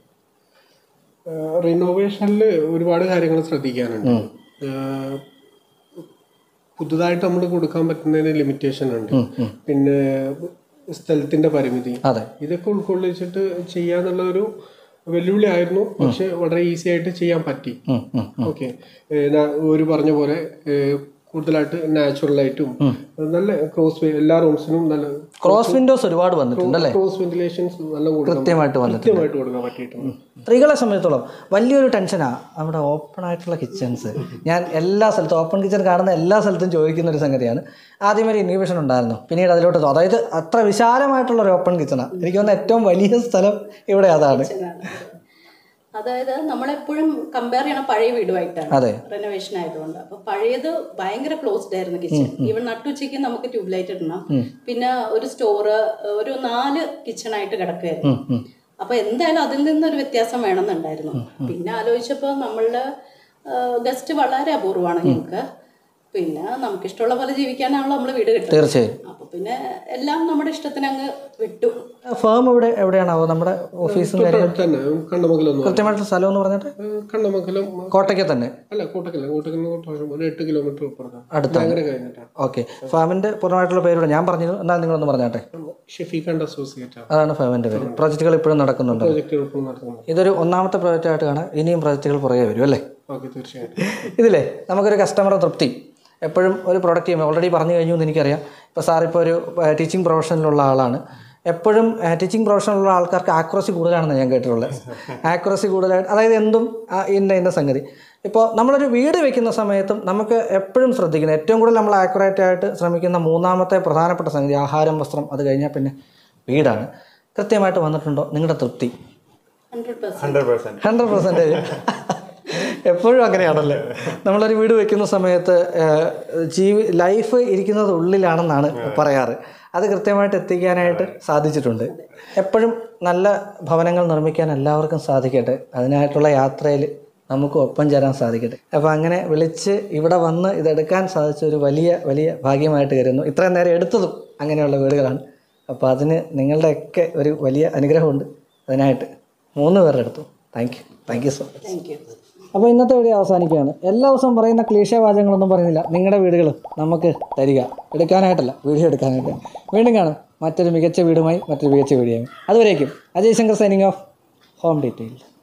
റിനോവേഷനിൽ ഒരുപാട് കാര്യങ്ങൾ ശ്രദ്ധിക്കാനുണ്ട് ഏഹ് പുതുതായിട്ട് നമ്മൾ കൊടുക്കാൻ പറ്റുന്നതിന് ലിമിറ്റേഷൻ ഉണ്ട് പിന്നെ സ്ഥലത്തിന്റെ പരിമിതി അതെ ഇതൊക്കെ ഉൾക്കൊള്ളിച്ചിട്ട് ചെയ്യാന്നുള്ള ഒരു വെല്ലുവിളി ആയിരുന്നു പക്ഷെ വളരെ ഈസി ആയിട്ട് ചെയ്യാൻ പറ്റി ഉം, ഉം. ഓക്കെ ഒരു പറഞ്ഞ പോലെ ഏഹ് കൂടുതലായിട്ട് നാച്ചുറൽ ആയിട്ടും നല്ല ക്രോസ് എല്ലാ റൂംസിനും നല്ല ക്രോസ് വിൻഡോസ് ഒരുപാട് വന്നിട്ടുണ്ട് അല്ലേ ക്രോസ് വെന്റിലേഷൻസ് നല്ല കൊടുക്കാൻ കൃത്യമായിട്ട് വന്നിട്ടുണ്ട് കൃത്യമായിട്ട് കൊടുക്കാൻ പറ്റിയിട്ടുണ്ട് സ്ത്രീകളെ സംബന്ധിച്ചോളം വലിയൊരു ടെൻഷനാണ് നമ്മുടെ ഓപ്പൺ ആയിട്ടുള്ള കിച്ചൺസ് ഞാൻ എല്ലാ സ്ഥലത്തും ഓപ്പൺ കിച്ചൺ കാണുന്ന എല്ലാ സ്ഥലത്തും ചോദിക്കുന്ന ഒരു സംഗതിയാണ് ആദ്യം ഒരു ഇൻഹിബിഷൻ ഉണ്ടായിരുന്നു പിന്നീട് അതിലോട്ട് തോ- അതായത് അത്ര വിശാലമായിട്ടുള്ള ഒരു ഓപ്പൺ കിച്ചണാണ് എനിക്ക് തോന്നുന്ന ഏറ്റവും വലിയ സ്ഥലം ഇവിടെ അതാണ് അതായത് നമ്മളെപ്പോഴും കമ്പയർ ചെയ്യണം പഴയ വീടുമായിട്ടാണ് അതെ റെനോവേഷൻ ആയതുകൊണ്ട് അപ്പൊ പഴയത് ഭയങ്കര ക്ലോസ്ഡ് ആയിരുന്നു കിച്ചൺ ഈവൻ നട്ടുച്ചയ്ക്ക് നമുക്ക് ട്യൂബ് ലൈറ്റ് ഇടണം പിന്നെ ഒരു സ്റ്റോറ് ഒരു നാല് കിച്ചൺ ആയിട്ട് കിടക്കുകയായിരുന്നു അപ്പൊ എന്തായാലും അതിൽ നിന്നൊരു വ്യത്യാസം വേണമെന്നുണ്ടായിരുന്നു പിന്നെ ആലോചിച്ചപ്പോൾ നമ്മളുടെ ഗസ്റ്റ് വളരെ അപൂർവമാണ് ഞങ്ങൾക്ക് പിന്നെ നമുക്ക് ഇഷ്ടമുള്ള പോലെ ജീവിക്കാനാണല്ലോ നമ്മൾ വീട് കിട്ടുന്നത് തീർച്ചയായും അപ്പൊ പിന്നെ എല്ലാം നമ്മുടെ ഇഷ്ടത്തിന് അങ്ങ് വിട്ടു ഫേം ഇവിടെ എവിടെയാണോ നമ്മുടെ ഓഫീസും കാര്യങ്ങളും തൊട്ടടുത്ത് തന്നെ കണ്ണമംഗലം കൃത്യമായിട്ടുള്ള സ്ഥലം എന്ന് പറഞ്ഞിട്ട് കണ്ണമംഗലം കോട്ടയ്ക്ക് തന്നെ അല്ല കോട്ടക്കല്ല കോട്ടക്കൽ ഒരു എട്ട് കിലോമീറ്റർ അപ്പുറത്താണ് അടുത്താണ് അങ്ങനെ കഴിഞ്ഞിട്ടാണ് ഓക്കെ ഫാമിൻ്റെ പൂർണ്ണമായിട്ടുള്ള പേരുടെ ഞാൻ പറഞ്ഞത് എന്നാൽ നിങ്ങളൊന്ന് പറഞ്ഞാട്ടെ ഷെഫീഖ് ആൻഡ് അസോസിയേറ്റ് ആണ് അതാണ് ഫാമിൻ്റെ പേര് പ്രോജക്റ്റുകൾ ഇപ്പോഴും നടക്കുന്നുണ്ട് പ്രോജക്റ്റ് എളുപ്പം നടത്തുന്നത് ഇതൊരു ഒന്നാമത്തെ പ്രോജക്റ്റ് ആയിട്ട് കാണാം ഇനിയും പ്രോജക്റ്റുകൾ പുറകെ വരും അല്ലേ ഓക്കെ തീർച്ചയായിട്ടും ഇതില്ലേ നമുക്കൊരു കസ്റ്റമർ തൃപ്തി എപ്പോഴും ഒരു പ്രൊഡക്റ്റ് ചെയ്യുമ്പോൾ ഓൾറെഡി പറഞ്ഞു കഴിഞ്ഞു എന്ന് എനിക്കറിയാം ഇപ്പോൾ സാർ ഇപ്പോൾ ഒരു ടീച്ചിങ് പ്രൊഫഷനിലുള്ള ആളാണ് എപ്പോഴും ടീച്ചിങ് പ്രൊഫഷനിലുള്ള ആൾക്കാർക്ക് ആക്യുറസി കൂടുതലാണെന്ന് ഞാൻ കേട്ടിട്ടുള്ളത് ആക്യുറസി കൂടുതലായിട്ട് അതായത് എന്തും ആ, ഇന്ന ഇന്ന സംഗതി ഇപ്പോൾ നമ്മളൊരു വീട് വെക്കുന്ന സമയത്തും നമുക്ക് എപ്പോഴും ശ്രദ്ധിക്കുന്നത് ഏറ്റവും കൂടുതൽ നമ്മൾ ആക്യുറേറ്റ് ആയിട്ട് ശ്രമിക്കുന്ന മൂന്നാമത്തെ പ്രധാനപ്പെട്ട സംഗതി ആഹാരം വസ്ത്രം അത് കഴിഞ്ഞാൽ പിന്നെ വീടാണ് കൃത്യമായിട്ട് വന്നിട്ടുണ്ടോ നിങ്ങളുടെ തൃപ്തി hundred percent hundred percent hundred percentage എപ്പോഴും അങ്ങനെയാണല്ലേ നമ്മളൊരു വീട് വെക്കുന്ന സമയത്ത് ഏഹ്, ജീവി ലൈഫ് ഇരിക്കുന്നത് ഉള്ളിലാണെന്നാണ് പറയാറ് അത് കൃത്യമായിട്ട് എത്തിക്കാനായിട്ട് സാധിച്ചിട്ടുണ്ട് എപ്പോഴും നല്ല ഭവനങ്ങൾ നിർമ്മിക്കാൻ എല്ലാവർക്കും സാധിക്കട്ടെ അതിനായിട്ടുള്ള യാത്രയിൽ നമുക്ക് ഒപ്പം ചേരാൻ സാധിക്കട്ടെ അപ്പോൾ അങ്ങനെ വിളിച്ച് ഇവിടെ വന്ന് ഇതെടുക്കാൻ സാധിച്ച ഒരു വലിയ വലിയ ഭാഗ്യമായിട്ട് കരുതുന്നു ഇത്രയും നേരം എടുത്തതും അങ്ങനെയുള്ള വീടുകളാണ് അപ്പോൾ അതിന് നിങ്ങളുടെയൊക്കെ ഒരു വലിയ അനുഗ്രഹമുണ്ട് അതിനായിട്ട് മൂന്ന് പേരുടെ എടുത്തു thank you thank you so much thank you അപ്പോൾ ഇന്നത്തെ വീഡിയോ അവസാനിക്കുകയാണ് എല്ലാ ദിവസവും പറയുന്ന ക്ലീശ വാചകങ്ങളൊന്നും പറയുന്നില്ല നിങ്ങളുടെ വീടുകൾ നമുക്ക് തരിക എടുക്കാനായിട്ടല്ല വീഡിയോ എടുക്കാനായിട്ട് വീണ്ടും കാണും മറ്റൊരു മികച്ച വീടുമായി മറ്റൊരു മികച്ച വീഡിയോയുമായി അതുവരേക്കും Ajay Shankar signing off home detail